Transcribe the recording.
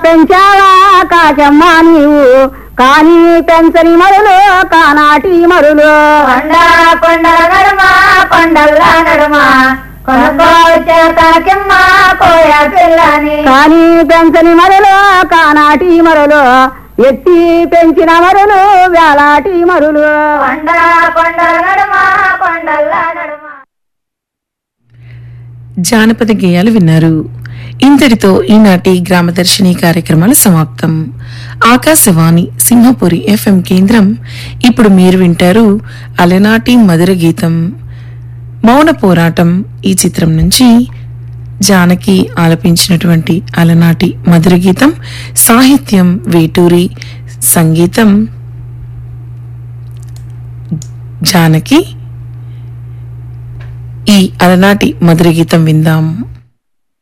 పెంచావా కాచమ్మ నీవు కానీ పెంచని మరులు కానాటి మరులు కొండ కొండల నడుమ కొండల్ల నడుమ కొనుక్కోవచ్చేతాకిమ్మ కోయ పిల్లని కానీ పెంచని మరులు కానాటి మరులు ఎత్తి పెంచిన మరులు వేలాటి మరులు కొండ కొండల నడుమ కొండల్ల నడుమ జానపద గేయాలు విన్నారు ఇంతటితో ఈనాటి గ్రామదర్శిని కార్యక్రమాలు సమాప్తం ఆకాశవాణి సింహపురి ఎఫ్ఎం కేంద్రం ఇప్పుడు మీరు వింటారు అలనాటి మధుర గీతం మౌన పోరాటం ఈ చిత్రం నుంచి జానకి ఆలపించినటువంటి అలనాటి మధుర గీతం సాహిత్యం వేటూరి సంగీతం జానకి ఈ అలనాటి మధుర గీతం విందాం